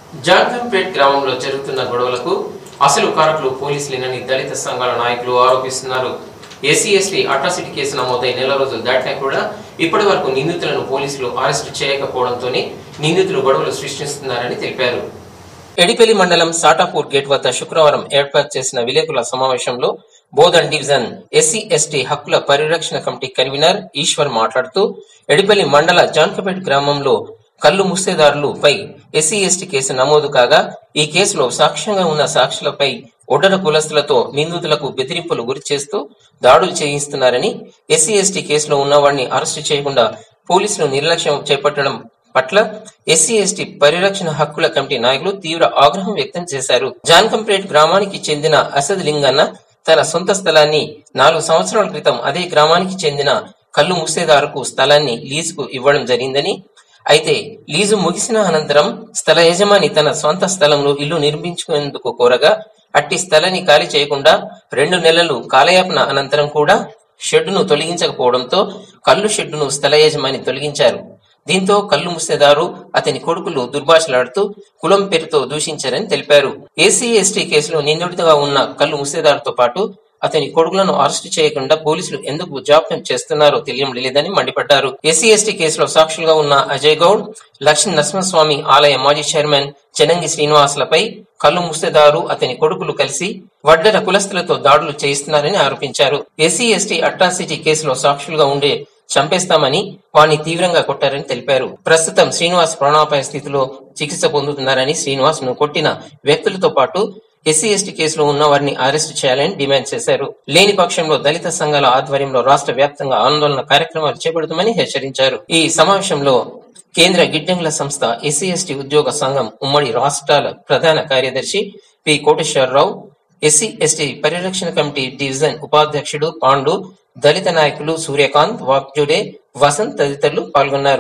జాన్కంపేట్ గ్రామంలో జరుగుతున్న గొడవలకు అసలు కారకులు పోలీసులేనని దళిత సంఘాల నాయకులు ఆరోపిస్తున్నారు ఎస్సీ ఎస్టీ అట్రాసిటీ కేసు నమోదై నెల రోజులు దాటినా కూడా ఇప్పటి వరకు నిందితులను పోలీసులు అరెస్టు చేయకపోవడంతోనే నిందితులు గొడవలు సృష్టిస్తున్నారని తెలిపారు ఎడిపెల్లి మండలం సాటాపూర్ గేట్ వద్ద శుక్రవారం ఏర్పాటు చేసిన విలేకరుల సమావేశంలో బోధన్ డివిజన్ ఎస్సీ ఎస్టీ హక్కుల పరిరక్షణ కమిటీ కన్వీనర్ ఈశ్వర్ మాట్లాడుతూ ఎడిపెల్లి మండల జాన్కపేట్ గ్రామంలో కల్లు ముస్తేదారులపై ఎస్సీ ఎస్టీ కేసు నమోదు కాగా ఈ కేసులో సాక్ష్యంగా ఉన్న సాక్షులపై ఒడ్డర కులస్తులతో నిందితులకు బెదిరింపులు గురి చేస్తూ దాడులు చేయిస్తున్నారని ఎస్సీ ఎస్టీ కేసులో ఉన్నవాడిని అరెస్టు చేయకుండా పోలీసులు నిర్లక్ష్యం చేపట్టడం పట్ల ఎస్సీ ఎస్టీ పరిరక్షణ హక్కుల కమిటీ నాయకులు తీవ్ర ఆగ్రహం వ్యక్తం చేశారు జాన్కంపేట్ గ్రామానికి చెందిన అసద్ లింగన్న తన సొంత స్థలాన్ని నాలుగు సంవత్సరాల క్రితం అదే గ్రామానికి చెందిన కల్లు ముసేదారుకు స్థలాన్ని లీజుకు ఇవ్వడం జరిగిందని అయితే లీజు ముగిసిన అనంతరం స్థల యజమాని తన సొంత స్థలంలో ఇల్లు నిర్మించుకునేందుకు కోరగా అట్టి స్థలాన్ని ఖాళీ చేయకుండా రెండు నెలలు కాలయాపన అనంతరం కూడా షెడ్డును తొలగించకపోవడంతో కల్లు షెడ్డును స్థల యజమాని తొలగించారు దీంతో కల్లు ముసేదారు అతని కొడుకులు దుర్భాషలాడుతూ కులం పేరుతో దూషించారని తెలిపారు ఏసీ ఎస్టీ కేసులో నిందితుడిగా ఉన్న కల్లు ముసేదారుతో పాటు అతని కొడుకులను అరెస్టు చేయకుండా పోలీసులు ఎందుకు జాప్యం చేస్తున్నారో తెలియడం లేదని మండిపడ్డారు ఎస్సీ ఎస్టీ కేసులో సాక్షులుగా ఉన్న అజయ్ గౌడ్ లక్ష్మీ నరసింహస్వామి ఆలయ మాజీ చైర్మన్ చెనంగి శ్రీనివాసులపై కల్లు ముస్తేదారు అతని కొడుకులు కలిసి వడ్డర కులస్తులతో దాడులు చేయిస్తున్నారని ఆరోపించారు ఎస్సీ ఎస్టీ అట్రాసిటీ కేసులో సాక్షులుగా ఉండే చంపేస్తామని వాణ్ణి తీవ్రంగా కొట్టారని తెలిపారు ప్రస్తుతం శ్రీనివాస్ ప్రాణాపాయ స్థితిలో చికిత్స పొందుతున్నారని శ్రీనివాస్ ను కొట్టిన వ్యక్తులతో పాటు ఎస్సీ ఎస్టీ కేసులో ఉన్న వారిని అరెస్టు చేయాలని డిమాండ్ చేశారు లేని పక్షంలో దళిత సంఘాల ఆధ్వర్యంలో రాష్ట్ర వ్యాప్తంగా ఆందోళన కార్యక్రమాలు చేపడుతామని హెచ్చరించారు ఈ సమావేశంలో కేంద్ర గిడ్డంగుల సంస్థ ఎస్సీ ఎస్టీ ఉద్యోగ సంఘం ఉమ్మడి రాష్ట్రాల ప్రధాన కార్యదర్శి పి కోటేశ్వరరావు ఎస్సీ ఎస్టీ పరిరక్షణ కమిటీ డివిజన్ ఉపాధ్యక్షుడు పాండు దళిత నాయకులు సూర్యకాంత్ వాక్జుడే వసంత్ తదితరులు పాల్గొన్నారు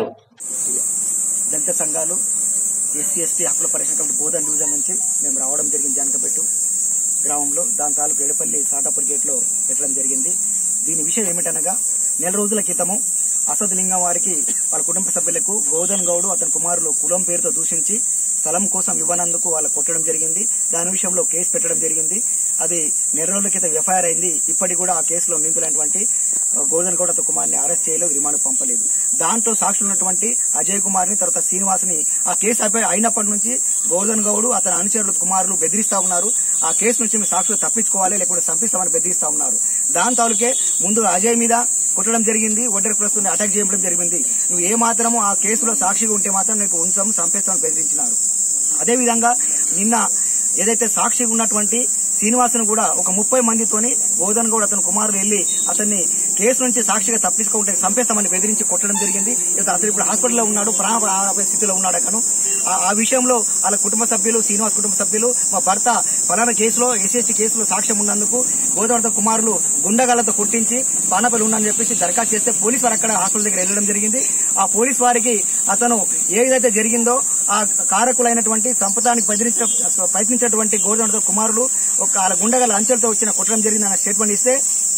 దళిత సంఘాలు ఎస్సీ ఎస్టీ హక్కుల పరిరక్షణ కమిటీ బోధన్ డివిజన్ నుంచి మేము రావడం జరిగింది జానకపెట్టు గ్రామంలో దాని తాలూకు ఎడపల్లి సాటాపూర్ గేట్లో పెట్టడం జరిగింది దీని విషయం ఏమిటనగా నెల రోజుల క్రితము అసద్ లింగం వారికి వాళ్ళ కుటుంబ సభ్యులకు గోధన్ గౌడు అతని కుమారులు కులం పేరుతో దూషించి స్థలం కోసం ఇవ్వనందుకు వాళ్ళ కొట్టడం జరిగింది దాని విషయంలో కేసు పెట్టడం జరిగింది అది నెల రోజుల క్రితం ఎఫ్ఐఆర్ అయింది ఇప్పటికి కూడా ఆ కేసులో నిందితులైనటువంటి గోధన్ గౌడ్ అతని కుమార్ని అరెస్ట్ చేయలేదు రిమాండ్ పంపలేదు దాంట్లో సాక్షులు ఉన్నటువంటి అజయ్ కుమార్ ని తర్వాత శ్రీనివాస్ని ఆ కేసు అయిపోయి అయినప్పటి నుంచి గోధన్ గౌడ్ అతని అనుచరులు కుమారులు బెదిరిస్తా ఉన్నారు ఆ కేసు నుంచి మీ సాక్షులు తప్పించుకోవాలి లేకపోతే చంపిస్తామని బెదిరిస్తా ఉన్నారు దాని తాలూకే ముందు అజయ్ మీద కొట్టడం జరిగింది ఒడ్డరి ప్రస్తుతం అటాక్ చేయడం జరిగింది నువ్వు ఏ మాత్రము ఆ కేసులో సాక్షిగా ఉంటే మాత్రం నీకు ఉంచాము చంపేస్తామని బెదిరించినారు అదేవిధంగా నిన్న ఏదైతే సాక్షిగా ఉన్నటువంటి శ్రీనివాసును కూడా ఒక ముప్పై మందితోని గోధన్ గౌడ్ అతని కుమారులు వెళ్లి అతన్ని కేసు నుంచి సాక్షిగా తప్పించుకుంటే చంపేస్తామని బెదిరించి కొట్టడం జరిగింది ఇక అతను ఇప్పుడు హాస్పిటల్లో ఉన్నాడు ప్రాణ స్థితిలో ఉన్నాడు అతను ఆ- ఆ విషయంలో వాళ్ళ కుటుంబ సభ్యులు శ్రీనివాస్ కుటుంబ సభ్యులు మా భర్త ఫలానా కేసులో ఎస్ఎస్సీ కేసులో సాక్ష్యం ఉన్నందుకు గోదావరి కుమారులు గుండగాలతో కొట్టించి పానపల్లి ఉందని చెప్పేసి దరఖాస్తు చేస్తే పోలీసు వారు అక్కడ హాస్పిటల్ దగ్గర వెళ్ళడం జరిగింది ఆ పోలీస్ వారికి అతను ఏదైతే జరిగిందో ఆ కారకులైనటువంటి సంపదానికి బెదిరించ ప్రయత్నించినటువంటి గోదావరి కుమారులు ఒక వాళ్ళ గుండగల అంచెలతో వచ్చిన కొట్టడం జరిగిందన్న స్టేట్మెంట్ ఇస్తే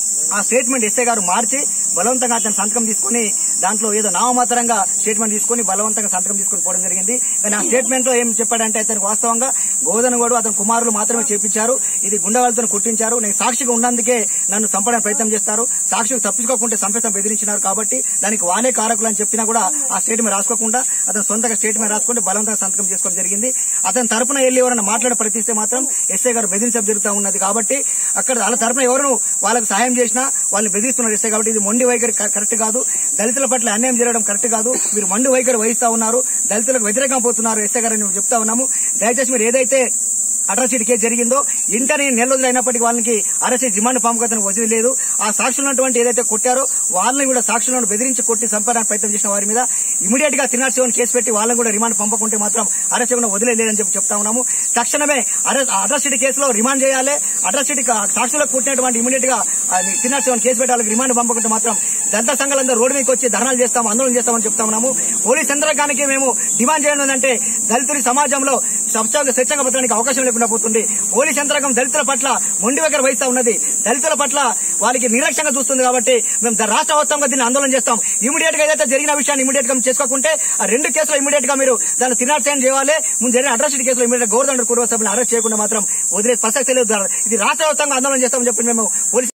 ఆ స్టేట్మెంట్ ఎస్ఐ గారు మార్చి బలవంతంగా అతను సంతకం తీసుకుని దాంట్లో ఏదో నామమాత్రంగా స్టేట్మెంట్ తీసుకుని బలవంతంగా సంతకం తీసుకుని పోవడం జరిగింది కానీ ఆ స్టేట్మెంట్ లో ఏం చెప్పాడంటే అతనికి వాస్తవంగా గోదనగోడు అతని కుమారులు మాత్రమే చేపించారు ఇది గుండెవాళ్ళతో కుట్టించారు నేను సాక్షిగా ఉన్నందుకే నన్ను చంపడానికి ప్రయత్నం చేస్తారు సాక్షికి తప్పించుకోకుంటే చంపేస్తాం బెదిరించినారు కాబట్టి దానికి వానే కారకులు అని చెప్పినా కూడా ఆ స్టేట్మెంట్ రాసుకోకుండా అతను సొంతగా స్టేట్మెంట్ రాసుకుంటే బలవంతంగా సంతకం చేసుకోవడం జరిగింది అతని తరపున వెళ్ళి ఎవరైనా మాట్లాడే ప్రయత్నిస్తే మాత్రం ఎస్ఐ గారు బెదిరించడం జరుగుతూ ఉన్నది కాబట్టి అక్కడ వాళ్ళ తరపున ఎవరు వాళ్ళకి సహాయం చేసినా వాళ్ళని బెదిరిస్తున్నారు ఎస్ఐ కాబట్టి ఇది మొండి వైఖరి క- కరెక్ట్ కాదు దళితుల పట్ల అన్యాయం జరగడం కరెక్ట్ కాదు మీరు మొండి వైఖరి వహిస్తా ఉన్నారు దళితులకు వ్యతిరేకంగా పోతున్నారు ఎస్ఐ గారు అని మేము చెప్తా ఉన్నాము దయచేసి మీరు ఏదైతే అట్రాసిటీ కేసు జరిగిందో ఇంటనే నెల రోజులు అయినప్పటికీ వాళ్ళకి అరెస్ట్ చేసి రిమాండ్ పంపకతను వదిలేదు ఆ సాక్షులు ఉన్నటువంటి ఏదైతే కొట్టారో వాళ్ళని కూడా సాక్షులను బెదిరించి కొట్టి చంపడానికి ప్రయత్నం చేసిన వారి మీద ఇమీడియట్ గా త్రినాథ్ శివన్ కేసు పెట్టి వాళ్ళని కూడా రిమాండ్ పంపకుంటే మాత్రం అరెస్ట్ చేయకుండా వదిలేదని చెప్పి చెప్తా ఉన్నాము తక్షణమే అట్రాసిటీ కేసులో రిమాండ్ చేయాలి అట్రాసిటీ సాక్షులకు పుట్టినటువంటి ఇమీడియట్ గా త్రినాథ్ శివన్ కేసు పెట్టి వాళ్ళకి రిమాండ్ పంపకుంటే మాత్రం దళిత సంఘాలందరూ రోడ్డు మీదకి వచ్చి ధర్నాలు చేస్తాం ఆందోళన చేస్తామని చెప్తా ఉన్నాము పోలీస్ యంత్రాంగానికి మేము డిమాండ్ చేయడం ఏంటంటే దళితుడి సమాజంలో స్వచ్ఛంగా స్వచ్ఛంగా బతకడానికి అవకాశం లేకుండా పోతుంది పోలీస్ యంత్రాంగం దళితుల పట్ల మొండి దగ్గర వహిస్తా ఉన్నది దళితుల పట్ల వాళ్ళకి నిర్లక్ష్యంగా చూస్తుంది కాబట్టి మేము ద- రాష్ట్ర వ్యాప్తంగా దీన్ని ఆందోళన చేస్తాం ఇమీడియట్ గా ఏదైతే జరిగిన విషయాన్ని ఇమీడియట్ గా చేసుకోకుంటే ఆ రెండు కేసులు ఇమీడియట్ గా మీరు దాన్ని తినార్చయం చేయాలి ముందు జరిగిన అట్రాసిటీ కేసులో ఇమీడియట్ గౌరవ కుటుంబ సభ్యులను అరెస్ట్ చేయకుండా మాత్రం వదిలే ప్రసక్తి లేదు ఇది రాష్ట్ర వ్యాప్తంగా ఆందోళన చేస్తామని చెప్పి మేము పోలీస్